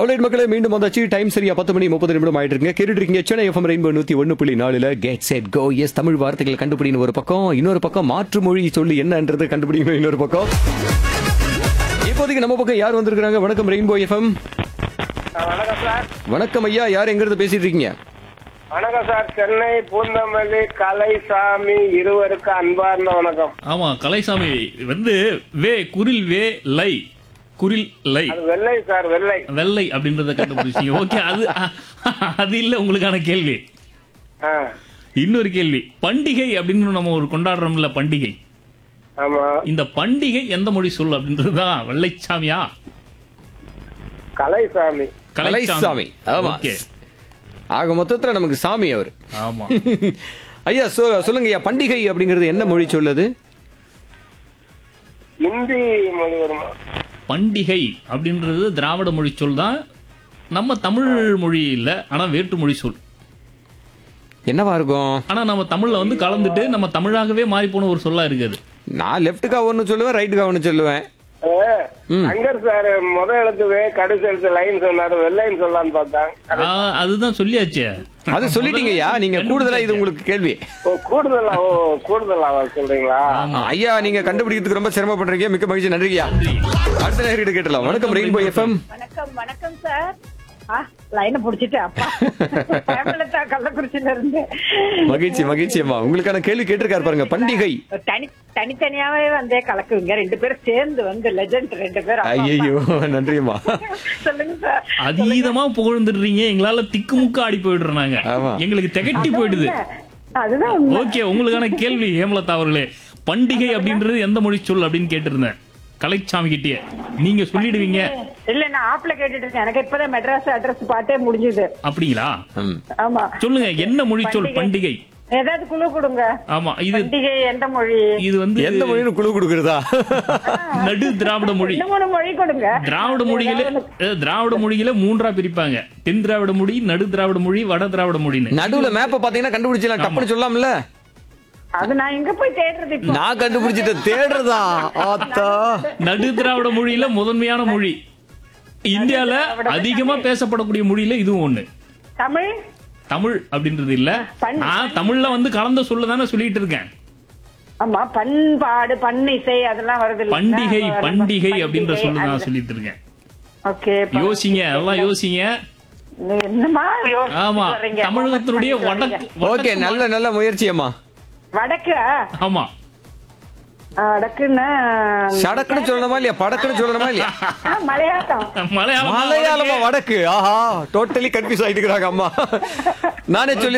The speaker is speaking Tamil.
அவ்வளோ மக்களே மீண்டும் வந்தாச்சு டைம் சரியா பத்து மணி முப்பது நிமிடம் ஆயிட்டு இருக்குங்க கேட்டுட்டு இருக்கீங்க சென்னை எஃப்எம் ரெயின்போ நூத்தி ஒன்னு புள்ளி நாலுல get set go yes Tamil வார்த்தைகள் கண்டுபிடின்னு ஒரு பக்கம் இன்னொரு பக்கம் மாற்று மொழி சொல்லி என்னன்றது கண்டுபிடிக்கணும் இன்னொரு பக்கம் இப்போதைக்கு நம்ம பக்கம் யார் வந்திருக்காங்க வணக்கம் ரெயின்போ எஃப்எம் வணக்கம் சார் வணக்கம் ஐயா யார் எங்க இருந்து பேசிட்டு இருக்கீங்க வணக்கம் சார் சென்னை பூந்தமல்லி கலைசாமி இருவருக்கு அன்பார்ந்த வணக்கம் ஆமா கலைசாமி வந்து வே குரில் வே லை குரில் லை அது வெள்ளை சார் வெள்ளை வெள்ளை அப்படின்றத கண்டுபிடிச்சீங்க ஓகே அது அது இல்ல உங்களுக்கான கேள்வி ஆ, இன்னொரு கேள்வி பண்டிகை அப்படின்னு நம்ம ஒரு கொண்டாடுறோம்ல பண்டிகை ஆமா இந்த பண்டிகை எந்த மொழி சொல் அப்படின்றதுதான் வெள்ளைச்சாமியா கலைசாமி கலைசாமி. ஆமா. ஓகே ஆக மொத்தத்துல நமக்கு சாமி அவர் ஆமா ஐயா சொ- சொல்லுங்க ஐயா பண்டிகை அப்படிங்கிறது என்ன மொழி சொல்லுது இந்தி மொழி வருமா பண்டிகை அப்படின்றது திராவிட மொழி சொல் தான் நம்ம தமிழ் மொழி இல்ல ஆனா வேற்று மொழி சொல் என்னவா இருக்கும் ஆனா நம்ம தமிழ்ல வந்து கலந்துட்டு நம்ம தமிழாகவே மாறி போன ஒரு சொல்லா இருக்குது நான் லெஃப்ட்டுக்கா ஒன்னு சொல்லுவேன் ரைட்டுக்கா ஒன்னு சொல்லுவேன் ஏ, சங்கர் சார் முத எழுத்து வே கடைசி எழுத்து லைன் சொன்னாரு வெள்ளைன்னு சொல்லலான்னு பார்த்தாங்க ஆ, அதுதான் சொல்லியாச்சே அது சொல்லிட்டீங்க நீங்க கூடுதலா இது உங்களுக்கு கேள்வி ஓ கூடுதலா ஓ கூடுதலா சொல்றீங்களா ஐயா நீங்க கண்டுபிடிக்கிறதுக்கு ரொம்ப சிரமப்படுறீங்க மிக்க மகிழ்ச்சி நன்றியா அடுத்த நேரிட்ட கேட்டலாம் வணக்கம் ரெயின்போ எஃப்எம் வணக்கம் வணக்கம் சார் ஆ லைனை புடிச்சிட்டு அப்பா ஹேமலதா கள்ளக்குறிச்சியில இருந்து மகிழ்ச்சி மகிழ்ச்சி அம்மா உங்களுக்கான கேள்வி கேட்டிருக்காரு பாருங்க பண்டிகை தனி தனித்தனியாவே வந்தே கலக்குவீங்க ரெண்டு பேரும் சேர்ந்து வந்து லெஜண்ட் ரெண்டு பேரும் அப்பா, அப்பா. ஐயோ நன்றியம்மா சொல்லுங்க சார் அதீதமா புகழ்ந்துடுறீங்க எங்களால திக்குமுக்க ஆடி போயிடுறோம் நாங்க ஆமா. எங்களுக்கு திகட்டி போயிடுது அதுதான் உண்மை. ஓகே உங்களுக்கான கேள்வி ஹேமலதா அவர்களே பண்டிகை அப்படின்றது எந்த மொழி சொல் அப்படின்னு கேட்டிருந்தேன் கலைச்சாமி கிட்டே நீங்க சொல்லிடுவீங்க இல்ல நான் ஆப்ல கேட்டுட்டு இருக்கேன் எனக்கு இப்பதான் மெட்ராஸ் அட்ரஸ் பார்த்தே முடிஞ்சது அப்படிங்களா ம். ஆமா சொல்லுங்க என்ன மொழி சொல் பண்டிகை ஏதாவது குழு கொடுங்க ஆமா இது பண்டிகை எந்த மொழி இது வந்து எந்த மொழின்னு குழு கொடுக்குறதா நடு திராவிட மொழி ரெண்டு மூணு மொழி கொடுங்க திராவிட மொழிகளே அஹ், திராவிட மொழிகளே மூன்றா பிரிப்பாங்க தென் திராவிட மொழி நடு திராவிட மொழி வட திராவிட மொழின்னு நடுவுல மேப்ப பாத்தீங்கன்னா கண்டுபிடிச்சலாம் டப்புன்னு சொல்லாம்ல அது நான் எங்க போய் தேடுறது இப்போ நான் கண்டுபிடிச்சிட்டு தேடுறதா ஆத்தா நடு திராவிட மொழியில முதன்மையான மொழி இந்தியால அதிகமா பேசப்படக்கூடிய மொழியில இதுவும் ஒண்ணு தமிழ் தமிழ் அப்படின்றது இல்ல பண்- நான் தமிழ்ல வந்து கலந்த சொல்ல தானே சொல்லிட்டு இருக்கேன் ஆமா பண்பாடு பண்ணிசை அதெல்லாம் வருது இல்லைங்களா? பண்டிகை அப்ப பண்டிகை அப்படின்ற சொல்ல தான் அது- சொல்லிட்டு இருக்கேன் ஓகே ப- யோசிங்க எல்லாம் யோசிங்க நீ என்னமா யோசிச்சுட்டு ஆமா வர்றீங்க? தமிழகத்தினுடைய வர்றீங்க. வடக்கு ஓகே வடக்கு நல்ல நல்ல முயற்சி அம்மா வடக்கு ஆமா ஆ, வடக்குன்னா சடக்குன்னு சொல்லணுமா இல்லையா படக்குன்னு சொல்லணுமா இல்லையா ஆ, மலையாளம் மலையாளம் மலையாளமா வடக்கு ஆஹா டோட்டலி கன்ஃபியூஸ் ஆயிட்டு இருக்காங்க அம்மா நானே சொல்லி